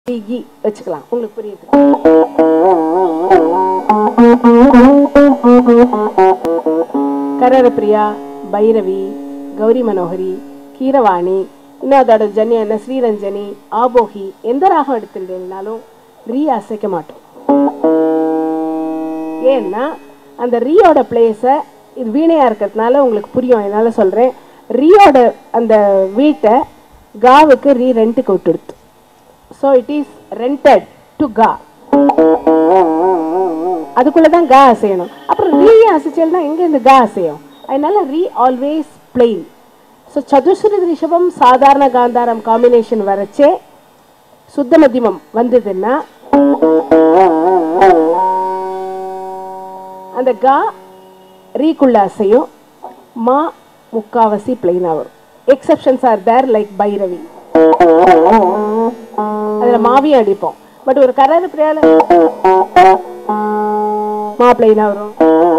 இ வச்சுக்கலாம் உங்களுக்கு புரியுது கரர பிரியா பைரவி கௌரி மனோகரி கீரவாணி இன்னும் அதோட ஜன்யம் என்ன ஸ்ரீரஞ்சனி ஆபோகி எந்த ராகம் எடுத்துட்டேன்னாலும் ரீ அசைக்க மாட்டோம் ஏன்னா அந்த ரீயோட பிளேஸை இது வீணையாக இருக்கிறதுனால உங்களுக்கு புரியும் என்னால் சொல்கிறேன் ரீயோட அந்த வீட்டை காவுக்கு ரீ ரெண்ட்டுக்கு விட்டுடுத்து so it is rented to கா அதுக்குள்ளே தான் கா அசையணும் அப்புறம் ரீ அசைச்சல்னா எங்கே இந்த கா அசையும் அதனால ரீ ஆல்வேஸ் பிளெயின் ஸோ சதுஸ்ருதி ரிஷபம் சாதாரண காந்தாரம் காம்பினேஷன் வரச்சே சுத்த மத்தியமம் வந்ததுன்னா அந்த கா ரீக்குள்ள அசையும் மா முக்காவாசி பிளைனா வரும் exceptions are there like Bhairavi அதுல மாவியும் அடிப்போம் பட் ஒரு கரர் பிரியால மா பிளைனா வரும்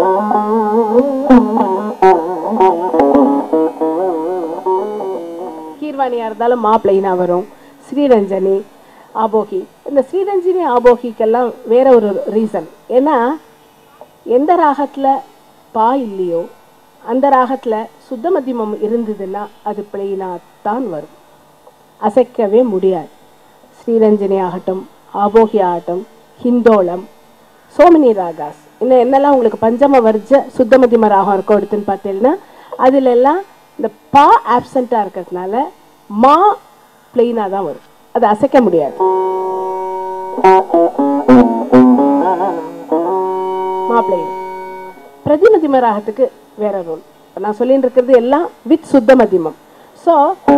கீர்வாணியா இருந்தாலும் மா பிளைனா வரும் ஸ்ரீரஞ்சனி ஆபோகி இந்த ஸ்ரீரஞ்சனி ஆபோகிக்கெல்லாம் வேற ஒரு ரீசன் ஏன்னா எந்த ராகத்தில் பா இல்லையோ அந்த ராகத்தில் சுத்த மத்தியமம் இருந்ததுன்னா அது பிளெயினாக தான் வரும் அசைக்கவே முடியாது ஸ்ரீரஞ்சனி ஆகட்டும் ஆபோகி ஆகட்டும் ஹிந்தோளம் சோமினி ராகாஸ் இன்னும் என்னெல்லாம் உங்களுக்கு பஞ்சம வர்ஜ சுத்த மத்தியம ராகம் இருக்கும் எடுத்துன்னு பார்த்தீங்கன்னா அதுல எல்லாம் இந்த பா ஆப்சண்ட்டாக இருக்கிறதுனால மா பிளெயினாக தான் வரும் அது அசைக்க முடியாது மாப்பிள்ளை பிரதிமதிம ராகத்துக்கு வேற ரோல் இப்போ நான் சொல்லிட்டு இருக்கிறது எல்லாம் வித் சுத்த மதிமம் ஸோ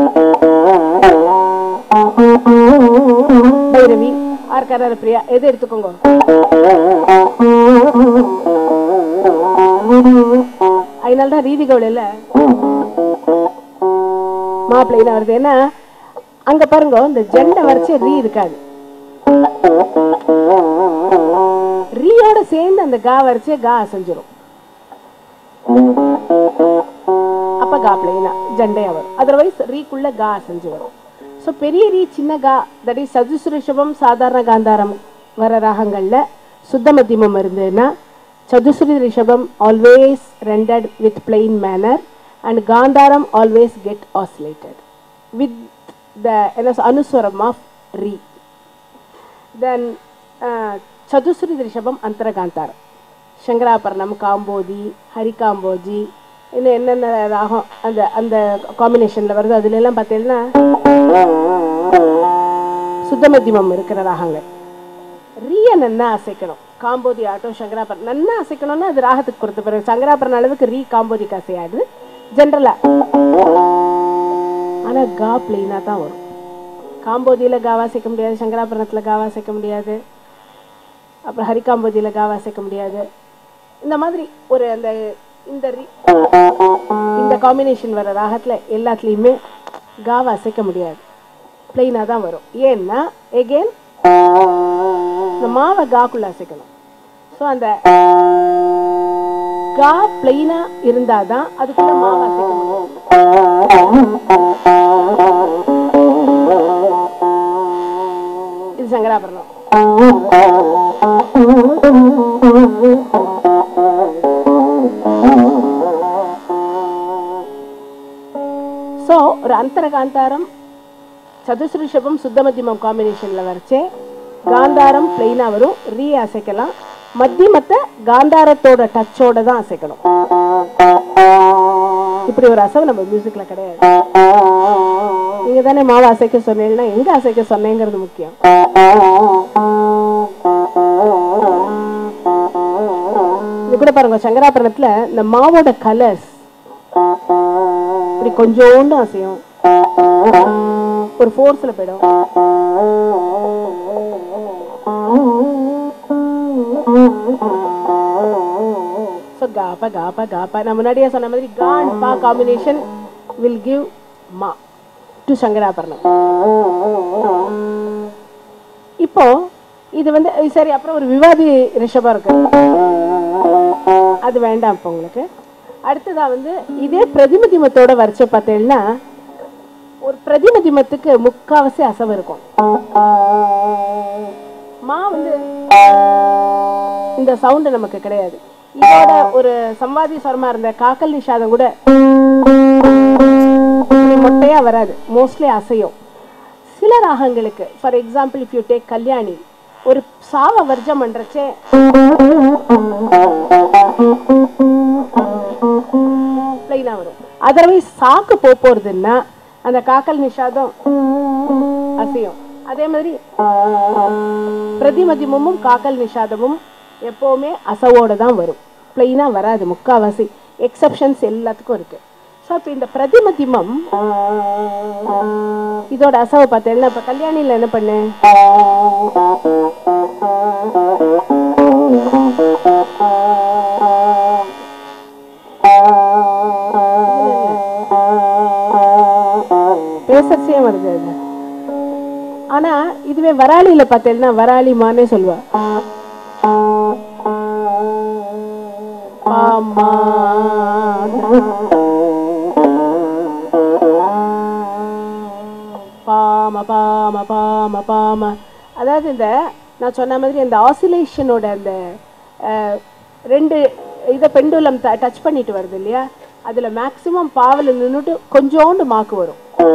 பைரவி ஆர்கார பிரியா எது எடுத்துக்கோங்க அதனால தான் ரீதி கவலையில் மாப்பிள்ளைன்னு வருது ஏன்னா அங்க பாருங்க இந்த ஜெண்டை வரைச்சே ரீ இருக்காது ரீயோட சேர்ந்து அந்த கா வரைச்சே கா அசைஞ்சிரும் அப்ப கா பிளைனா ஜண்டையா வரும் அதர்வைஸ் ரீக்குள்ள கா அசைஞ்சு வரும் ஸோ பெரிய ரீ சின்ன கா தட் இஸ் சதுசுரிஷபம் சாதாரண காந்தாரம் வர ராகங்கள்ல சுத்த மத்தியமம் இருந்ததுன்னா சதுசுரி ரிஷபம் always rented with plain manner and காந்தாரம் always get oscillated with the என்ன அனுஸ்வரம் ஆஃப் ரீ தென் சதுசுரி ரிஷபம் அந்தரகாந்தாரம் சங்கராபரணம் காம்போதி ஹரிகாம்போஜி இன்னும் என்னென்ன ராகம் அந்த அந்த காம்பினேஷனில் வருது அதுல எல்லாம் பார்த்தீங்கன்னா சுத்தமத்தியமம் இருக்கிற ராகங்கள் ரீய நன்னா அசைக்கணும் காம்போதி ஆட்டம் சங்கராபரணம் நன்னா அசைக்கணும்னா அது ராகத்துக்கு கொடுத்த பிறகு சங்கராபரணம் அளவுக்கு ரீ காம்போதிக்கு அசையாது ஜென்ரலா ஆனா கா பிளெயினா தான் வரும் காம்போதியில காவா சேர்க்க முடியாது சங்கராபரணத்துல காவா சேர்க்க முடியாது அப்புறம் ஹரிகாம்போதியில காவா சேர்க்க முடியாது இந்த மாதிரி ஒரு அந்த இந்த ரி- இந்த காம்பினேஷன் வர ராகத்துல எல்லாத்துலேயுமே காவா அசைக்க முடியாது பிளெயினாக தான் வரும் ஏன்னா எகெயின் இந்த மாவை காக்குள்ள அசைக்கணும் ஸோ அந்த கா பிளெயினா இருந்தாதான் அதுக்குள்ள மாவை அசைக்க முடியும் இது சங்கராபரணம் ஸோ ஒரு அந்தரகாந்தாரம் சதுசுரிஷபம் சுத்தமத்தியமம் காம்பினேஷனில் வரைச்சே காந்தாரம் பிளெயினாக வரும் ரீ அசைக்கலாம் மத்தியமத்தை காந்தாரத்தோட டச்சோட தான் அசைக்கணும் இப்படி ஒரு அசைவு நம்ம மியூசிக்கில் கிடையாது நீங்கள் தானே மாவை அசைக்க சொன்னீங்கன்னா எங்கே அசைக்க சொன்னேங்கிறது முக்கியம் இது கூட பாருங்க சங்கராபரணத்துல இந்த மாவோட கலர்ஸ் இப்படி கொஞ்சோண்டு அசையும் ஒரு ஃபோர்ஸ்ல போயிடும் ஸோ காப்பா காப்பா காப்பா நான் முன்னாடியே சொன்ன மாதிரி கான் பா காம்பினேஷன் வில் கிவ் மா டு சங்கராபரணம் இப்போ இது வந்து சரி அப்புறம் ஒரு விவாதி ரிஷபம் இருக்கு அது வேண்டாம் இப்போ உங்களுக்கு அடுத்ததா வந்து இதே பிரதிமதிமத்தோட வரைச்ச பார்த்தீங்கன்னா ஒரு பிரதிமதிமத்துக்கு முக்காவாசி அசவு இருக்கும் மா வந்து இந்த சவுண்டு நமக்கு கிடையாது இதோட ஒரு சம்வாதி ஸ்வரமா இருந்த காக்கல் நிஷாதம் கூட இப்படி மொட்டையா வராது மோஸ்ட்லி அசையும் சில ராகங்களுக்கு for example if you take Kalyani ஒரு சாவ வர்ஜம் பண்றச்சே லைனா வரும் அதர்வைஸ் சாக்கு போக போறதுன்னா அந்த காக்கல் நிஷாதம் அசையும் அதே மாதிரி பிரதிமதியமும் காக்கல் நிஷாதமும் எப்பவுமே அசவோட தான் வரும் பிளெயினா வராது முக்காவாசி எக்ஸப்ஷன்ஸ் எல்லாத்துக்கும் இருக்கு ஸோ இப்போ இந்த பிரதிமதிமம் இதோட அசவை பார்த்தேன் இப்போ கல்யாணியில் என்ன பண்ணேன் பேசச்சே வருது அது ஆனா இதுவே வராளியில பார்த்தேன்னா வராளி மானே சொல்லுவா பாமா பாம பாம பாம பாம அதாவது இந்த நான் சொன்ன மாதிரி அந்த ஆசிலேஷனோட அந்த அஹ், ரெண்டு இதை பெண்டுலம் டச் பண்ணிட்டு வருது இல்லையா அதுல மேக்சிமம் பாவில் நின்றுட்டு கொஞ்சோண்டு மார்க் வரும்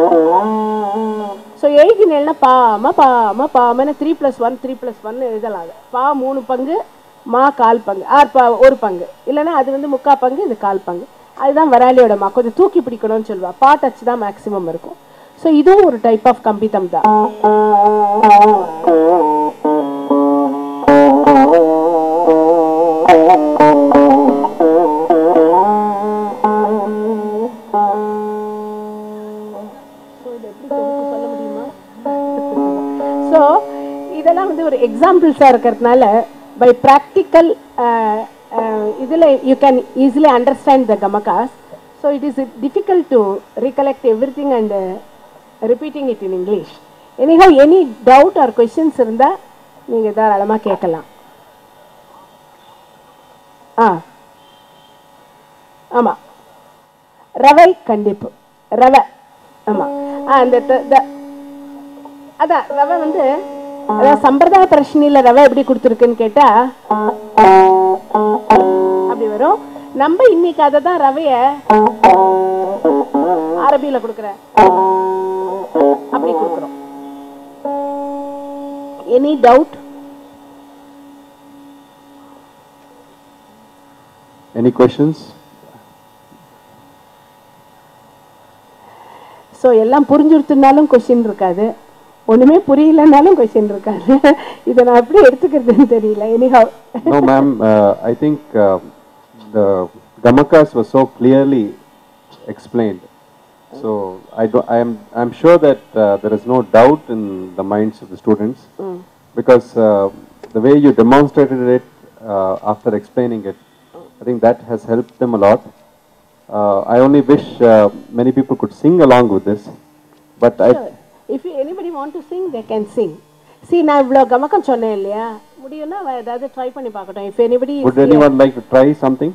ஸோ எழுதினேன்னா பாம பாம பாமன்னு three plus one three plus one எழுதலாம் அது பா மூணு பங்கு மா கால் பங்கு ஆர் பா ஒரு பங்கு இல்லைன்னா அது வந்து முக்கா பங்கு இது கால் பங்கு அதுதான் வராளியோட மா கொஞ்சம் தூக்கி பிடிக்கணும்னு சொல்லுவா பா டச் தான் மேக்ஸிமம் இருக்கும் ஸோ இதுவும் ஒரு டைப் ஆஃப் கம்பிதம் தான் சொல்ல முடியுமா ஸோ இதெல்லாம் வந்து ஒரு எக்ஸாம்பிள்ஸாக இருக்கிறதுனால பை ப்ராக்டிக்கல் இதில் you can easily understand the கமகாஸ் so it is difficult to recollect everything and repeating it in English anyhow any doubt or questions இருந்தால் நீங்கள் தாராளமாக கேட்கலாம் ஆ ஆமாம் ரவை கண்டிப்பு ரவை ஆமாம் ஆ அந்த த- த- அதான் ரவை வந்து அதான் சம்பிரதாய பிரச்சனையில ரவை எப்படி கொடுத்துருக்குன்னு கேட்டா அப்படி வரும் நம்ம இன்னைக்கு அதை தான் ரவைய அரபியில கொடுக்குற அப்படி கொடுக்குறோம் any doubt Any questions? So எல்லாம் புரிஞ்சுடுத்துனாலும் கொஷின் இருக்காது ஒண்ணுமே புரியலனாலும் கொஷின் இருக்காது இதை நான் எப்படி எடுத்துக்கிறதுன்னு தெரியல anyhow No, ma'am. Uh, I think uh, the Gamakas was so clearly explained. So I do, I am I'm sure that uh, there is no doubt in the minds of the students because uh, the way you demonstrated it uh, after explaining it, I think that has helped them a lot. Uh, I only wish uh, many people could sing along with this, but I if you anybody want to sing they can sing சி நான் இவ்வளோ கமக்கம் சொன்னேன் இல்லையா முடியும்னா அவ ஏதாவது try பண்ணி பார்க்கட்டும் if anybody would anyone like to try something?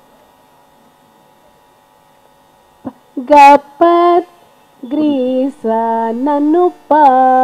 ಗಪತ್ ಗ್ರೀಸ ನನ್ನು ಪಾ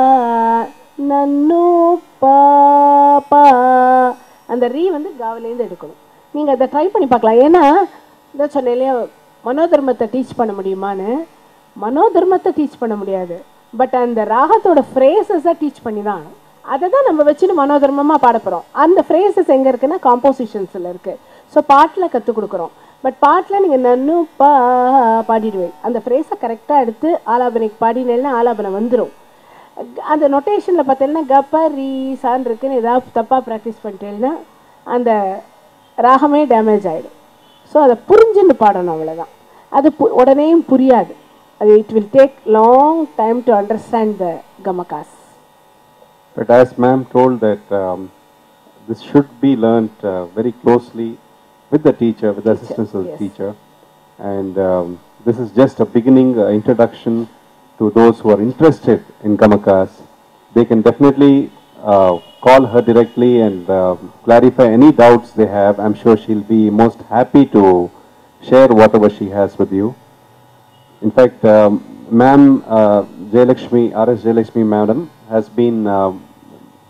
நன்னு பாப்பா அந்த ரீ வந்து காவிலேருந்து எடுக்கணும் நீங்கள் அதை ட்ரை பண்ணி பார்க்கலாம் ஏன்னா இதை சொன்னேன் இல்லையா மனோதர்மத்தை டீச் பண்ண முடியுமான்னு மனோதர்மத்தை டீச் பண்ண முடியாது பட் அந்த ராகத்தோட ஃப்ரேசஸை டீச் பண்ணி தான் ஆகணும். அதை தான் நம்ம வச்சுன்னு மனோதர்மமாக பாட போகிறோம் அந்த ஃப்ரேசஸ் எங்கே இருக்குன்னா காம்போசிஷன்ஸில் இருக்குது ஸோ பாட்டில் கற்றுக் கொடுக்குறோம் பட் பாட்டில் நீங்கள் நன்னு பா பாடிடுவேன் அந்த ஃப்ரேஸை கரெக்டாக எடுத்து ஆலாபனைக்கு பாடினேன்னா ஆலாபனை வந்துடும் அந்த நொட்டேஷனில் பார்த்தீங்கன்னா கப்ப ரீ சான் இருக்குன்னு ஏதாவது தப்பாக ப்ராக்டிஸ் பண்ணிட்டேன்னா அந்த ராகமே டேமேஜ் ஆகிடும் ஸோ அதை புரிஞ்சுன்னு பாடணும் அவ்வளோதான் அது பு- உடனேயும் புரியாது அது it will take long time to understand the கமகாஸ் But as ma'am told that um, this should be learnt uh, very closely with the teacher, with the assistance of the yes. teacher. And um, this is just a beginning uh, introduction to those who are interested in Gamakas. They can definitely uh, call her directly and uh, clarify any doubts they have. I'm sure she'll be most happy to share whatever she has with you. In fact, um, ma'am, uh, Jayalakshmi, R.S. Jayalakshmi madam has been um,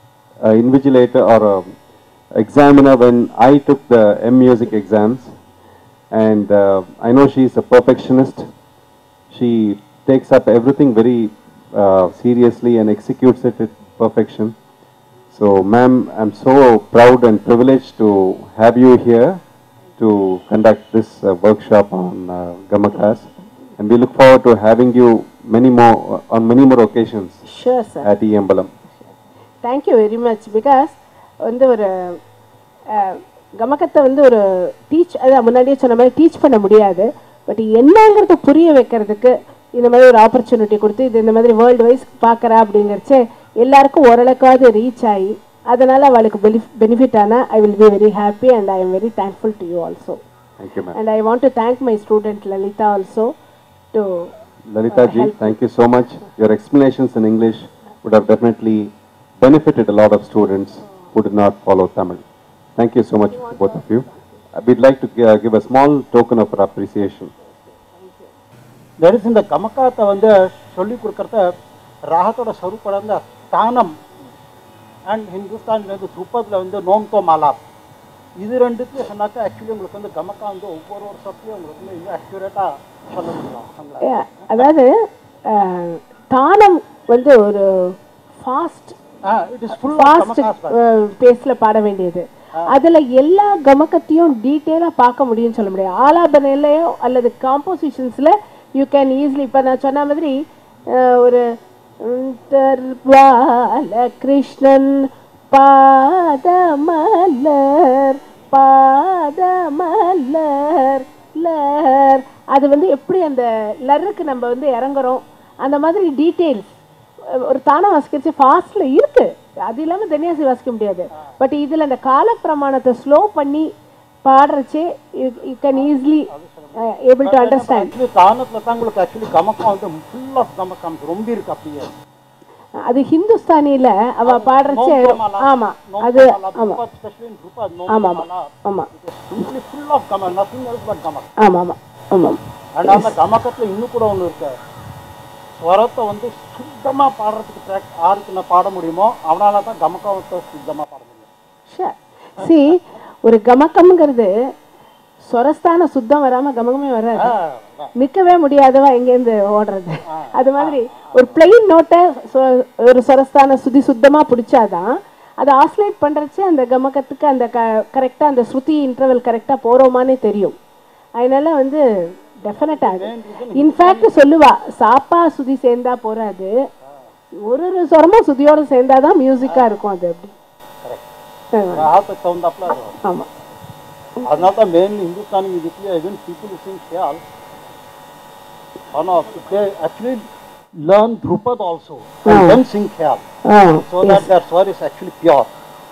a invigilator or a examiner when I took the M Music exams, and uh, I know she is a perfectionist. She takes up everything very uh, seriously and executes it with perfection. So, ma'am, I'm so proud and privileged to have you here to conduct this uh, workshop on uh, Gamakas, and we look forward to having you many more on many more occasions sure sir at Embalam. Thank you very much because வந்து ஒரு அஹ், கமக்கத்தை வந்து ஒரு teach அதான் முன்னாடியே சொன்ன மாதிரி teach பண்ண முடியாது பட் என்னங்கிறத புரிய வைக்கிறதுக்கு இந்த மாதிரி ஒரு ஆப்பர்ச்சுனிட்டி கொடுத்து இது இந்த மாதிரி வேர்ல்டு வைஸ் பார்க்குறா அப்படிங்கிறச்சே எல்லாருக்கும் ஓரளவுக்காவது ரீச் ஆகி அதனால் அவளுக்கு பெனிஃப் பெனிஃபிட் ஆனால் I will be very happy and I am very thankful to you also Thank you, ma'am. And I want to thank my student Lalita also to Lalita ji, thank you so much. Your explanations in English would have definitely benefited a lot of students who did not follow Tamil. Thank you so much, both of you. Uh, We'd like to gi- give a small token of our appreciation. That is இந்த கமக்காத்தை வந்து சொல்லி கொடுக்கறத ராகத்தோட ஸ்வரூப்பம் வந்து தானம் and ஹிந்துஸ்தானில் வந்து துருப்பத்தில் வந்து நோம்தோ மாலாப் இது ரெண்டுத்தையும் சொன்னாக்கா ஆக்சுவலி உங்களுக்கு வந்து கமக்கா வந்து ஒவ்வொரு வருஷத்துலையும் உங்களுக்கு வந்து இன்னும் அக்யூரேட்டாக சொல்ல முடியும் நம்மளால. Yeah, அதாவது அஹ், தானம் வந்து ஒரு ஃபாஸ்ட் ஆ இட் இஸ் ஃபுல் ஃபாஸ்ட் கமக்காஸ் பேஸ்ல பாட வேண்டியது அதுல எல்லா கமக்கத்தையும் டீட்டெயிலா பார்க்க முடியும்னு சொல்ல முடியாது ஆலாபனையிலயோ அல்லது காம்போசிஷன்ஸ்ல யூ கேன் ஈஸிலி இப்ப நான் சொன்ன மாதிரி அஹ், ஒரு பால கிருஷ்ணன் பாதமலர் பாதமலர் லர் அது வந்து எப்படி அந்த லருக்கு நம்ம வந்து இறங்குறோம் அந்த மாதிரி டீட்டெயில்ஸ் ஒரு தானம் வாசிக்கிறது ஃபாஸ்ட்ல இருக்கு அது இல்லாம தனியாசி வாசிக்க முடியாது பட் இதுல அந்த கால பிரமாணத்தை ஸ்லோ பண்ணி பாடுறச்சே you can easily able to understand actually தானத்தில் தான் உங்களுக்கு ஆக்சுவலி கமக்கம் வந்து ஃபுல் ஆஃப் கமக்கம் ரொம்ப இருக்கு அப்படியே அது ஹிந்துஸ்தானில அவ பாடுறச்சே நோம்தோமாலா. ஆமா அது நோம்தோமாலா, ஆமா துருப்பத், especially in துருப்பத், ஆமா ஆமா நோம்தோமாலா, ஆமா it is simply full of gamak, nothing else but gamak. ஆமா ஆமா ஆமா And அந்த கமக்கத்துல இன்னும் கூட ஒண்ணு இருக்கு ஸ்வரத்தை வந்து சுத்தமா பாடுறதுக்கு track யாருக்கு நான் பாட முடியுமோ அவனால தான் கமக்கத்தை சுத்தமா பாட முடியும் ஷூர் சி ஒரு கமக்கம்ங்கிறது சொரஸ்தான சுத்தம் வராம கமகமே வராது ஆ, ஆ. நிற்கவே முடியாதவா எங்கேருந்து ஓடுறது அது மாதிரி ஒரு பிளெயின் நோட்டை ஒரு சொரஸ்தான சுதி சுத்தமா பிடிச்சாதான் அதை ஆஸ்லேட் பண்றச்சே அந்த கமக்கத்துக்கு அந்த க கரெக்டாக அந்த ஸ்ருதி இன்டர்வல் கரெக்டாக போகிறோமானே தெரியும் அதனால வந்து டெஃபினட்டாக இன்ஃபேக்ட் சொல்லுவா சாப்பா சுதி சேர்ந்தா போறாது ஒரு ஒரு சொரமும் சுதியோட சேர்ந்தாதான் மியூசிக்காக இருக்கும் அது அப்படி ராகத்துக்கு தகுந்தாப்புல அது வரும். ஆமா அதனால தான் மெயின்லி இந்துஸ்தானி மியூசிக்ல even people who sing khayal one of they actually learn Drupad also and Ah. then sing khayal ah so that their swar is actually pure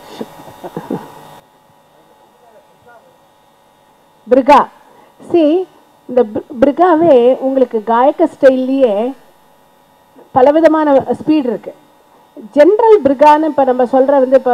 பிரிகா சி இந்த பிர- பிரிகாவே உங்களுக்கு காயக்க ஸ்டைல்லையே பலவிதமான ஸ்பீட் இருக்கு ஜென்ரல் பிரிகான்னு இப்போ நம்ம சொல்ற வந்து இப்போ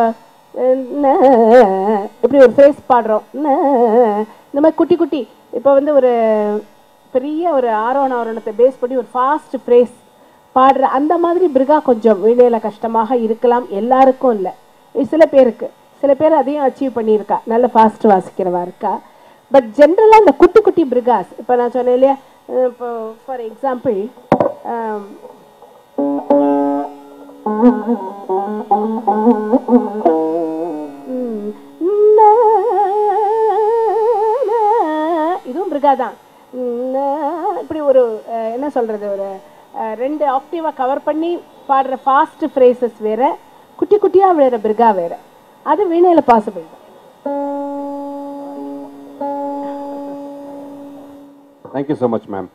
இப்படி ஒரு ஃபேஸ் பாடுறோம் ந, இந்த மாதிரி குட்டி குட்டி இப்போ வந்து ஒரு பெரிய ஒரு ஆரோண ஆரோணத்தை பேஸ் பண்ணி ஒரு ஃபாஸ்ட் ஃப்ரேஸ் பாடுற அந்த மாதிரி பிரிகா கொஞ்சம் வீணையில கஷ்டமாக இருக்கலாம் எல்லாருக்கும் இல்லை சில பேருக்கு சில பேர் அதையும் அச்சீவ் பண்ணியிருக்கா நல்ல ஃபாஸ்ட் வாசிக்கிறவா இருக்கா பட் ஜென்ரலாக இந்த குட்டி குட்டி பிரிகாஸ் இப்போ நான் சொன்னேன் இல்லையா அஹ் இப்போ ஃபார் எக்ஸாம்பிள் இதுவும் பிரிகா தான் இப்படி ஒரு அஹ், என்ன சொல்றது ஒரு அஹ், ரெண்டு ஆக்டிவா கவர் பண்ணி பாடுற ஃபாஸ்ட் ஃப்ரேசஸ் வேற குட்டி குட்டியா விழுற பிரிகா வேற அது வீணையில பாசிபிள் தான் Thank you so much, ma'am.